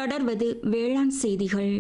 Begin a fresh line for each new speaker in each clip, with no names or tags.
தொடர்வது வேளாண் செய்திகள்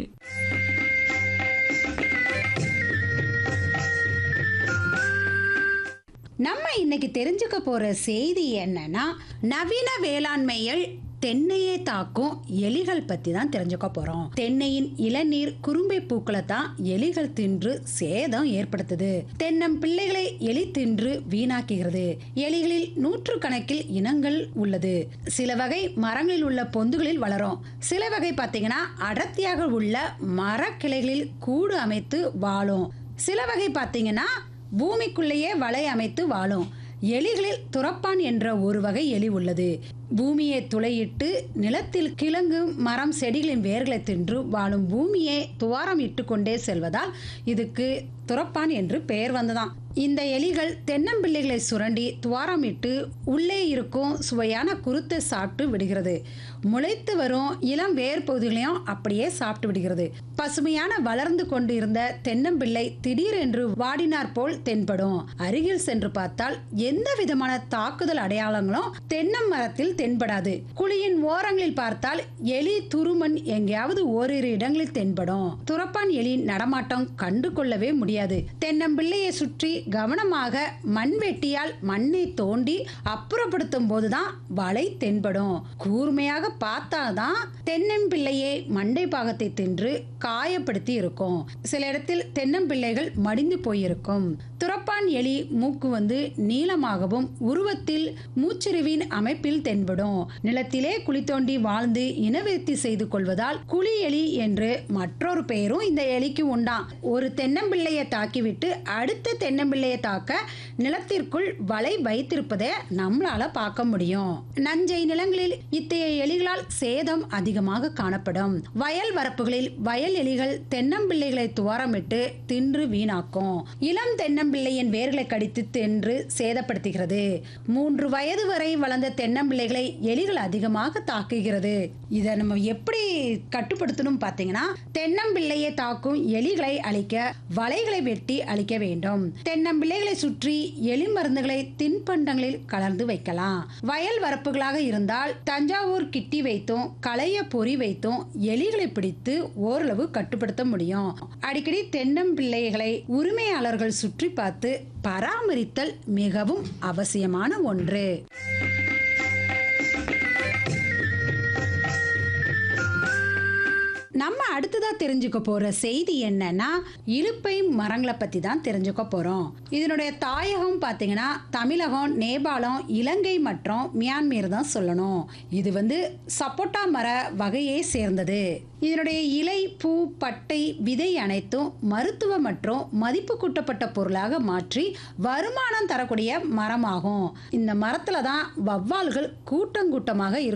நம்ம இன்னைக்கு தெரிஞ்சுக்க போற செய்தி என்னன்னா நவீன வேளாண்மையில் தென்னையை தாக்கும் எலிகள் பத்தி தான் தெரிஞ்சுக்க போறோம் தென்னையின் இளநீர் குறும்பை பூக்களை தான் எலிகள் தின்று சேதம் ஏற்படுத்துது தென்னம் பிள்ளைகளை எலி தின்று வீணாக்குகிறது எலிகளில் நூற்று கணக்கில் இனங்கள் உள்ளது சில வகை மரங்களில் உள்ள பொந்துகளில் வளரும் சில வகை பார்த்தீங்கன்னா அடர்த்தியாக உள்ள மரக்கிளைகளில் கூடு அமைத்து வாழும் சில வகை பார்த்தீங்கன்னா பூமிக்குள்ளேயே வலை அமைத்து வாழும் எலிகளில் துரப்பான் என்ற ஒரு வகை எலி உள்ளது பூமியை துளையிட்டு நிலத்தில் கிழங்கு மரம் செடிகளின் வேர்களை தின்று வாழும் பூமியை துவாரம் இட்டு கொண்டே செல்வதால் இதுக்கு துரப்பான் என்று பெயர் வந்ததாம் இந்த எலிகள் தென்னம்பிள்ளைகளை சுரண்டி துவாரமிட்டு உள்ளே இருக்கும் சுவையான குருத்தை சாப்பிட்டு விடுகிறது முளைத்து வரும் இளம் வேர் பகுதிகளையும் அப்படியே சாப்பிட்டு விடுகிறது பசுமையான வளர்ந்து கொண்டு இருந்த தென்னம்பிள்ளை திடீரென்று வாடினார் போல் தென்படும் அருகில் சென்று பார்த்தால் எந்த விதமான தாக்குதல் அடையாளங்களும் தென்னம் மரத்தில் தென்படாது குழியின் ஓரங்களில் பார்த்தால் எலி துருமன் எங்கேயாவது ஓரிரு இடங்களில் தென்படும் துரப்பான் எலி நடமாட்டம் கண்டு கொள்ளவே முடியாது தென்னம்பிள்ளையை சுற்றி கவனமாக மண்வெட்டியால் மண்ணை தோண்டி அப்புறப்படுத்தும் போதுதான் வலை தென்படும் கூர்மையாக பார்த்தாதான் தென்னம்பிள்ளையை மண்டை பாகத்தை தின்று காயப்படுத்தி இருக்கும் சில இடத்தில் தென்னம்பிள்ளைகள் மடிந்து போயிருக்கும் துரப்பான் எலி மூக்கு வந்து நீளமாகவும் உருவத்தில் மூச்சிறுவின் அமைப்பில் தென்படும் நிலத்திலே குழி தோண்டி வாழ்ந்து இனவிருத்தி செய்து கொள்வதால் குழி எலி என்று மற்றொரு பெயரும் இந்த எலிக்கு உண்டாம் ஒரு தென்னம்பிள்ளையை தாக்கிவிட்டு அடுத்த தென்னம்பிள்ளையை தாக்க நிலத்திற்குள் வலை வைத்திருப்பதை நம்மளால பார்க்க முடியும் நஞ்சை நிலங்களில் இத்தகைய எலிகளால் சேதம் அதிகமாக காணப்படும் வயல் வரப்புகளில் வயல் எலிகள் தென்னம்பிள்ளைகளை துவாரமிட்டு தின்று வீணாக்கும் இளம் தென்னம்பிள்ளையின் வேர்களை கடித்து தின்று சேதப்படுத்துகிறது மூன்று வயது வரை வளர்ந்த தென்னம்பிள்ளைகளை எலிகள் அதிகமாக தாக்குகிறது இதை நம்ம எப்படி கட்டுப்படுத்தணும் பார்த்தீங்கன்னா தென்னம்பிள்ளையை தாக்கும் எலிகளை அழிக்க வலைகளை வெட்டி அழிக்க வேண்டும் தென்னம்பிள்ளைகளை சுற்றி எலி மருந்துகளை தின்பண்டங்களில் கலந்து வைக்கலாம் வயல் வரப்புகளாக இருந்தால் தஞ்சாவூர் கிட்டி வைத்தும் களைய பொறி வைத்தும் எலிகளை பிடித்து ஓரளவு கட்டுப்படுத்த முடியும் அடிக்கடி தென்னம்பிள்ளைகளை உரிமையாளர்கள் சுற்றி பார்த்து பராமரித்தல் மிகவும் அவசியமான ஒன்று நம்ம அடுத்ததா தெரிஞ்சுக்க போற செய்தி என்னன்னா இலுப்பை மரங்களை பத்தி தான் தெரிஞ்சுக்க போறோம் இதனுடைய தாயகம் பாத்தீங்கன்னா தமிழகம் நேபாளம் இலங்கை மற்றும் மியான்மர் தான் சொல்லணும் இது வந்து சப்போட்டா மர வகையை சேர்ந்தது இதனுடைய இலை பூ பட்டை விதை அனைத்தும் மருத்துவ மற்றும் மதிப்பு கூட்டப்பட்ட பொருளாக மாற்றி வருமானம் தரக்கூடிய மரமாகும் இந்த மரத்துல தான் வவ்வால்கள் கூட்டங்கூட்டமாக இருக்கும்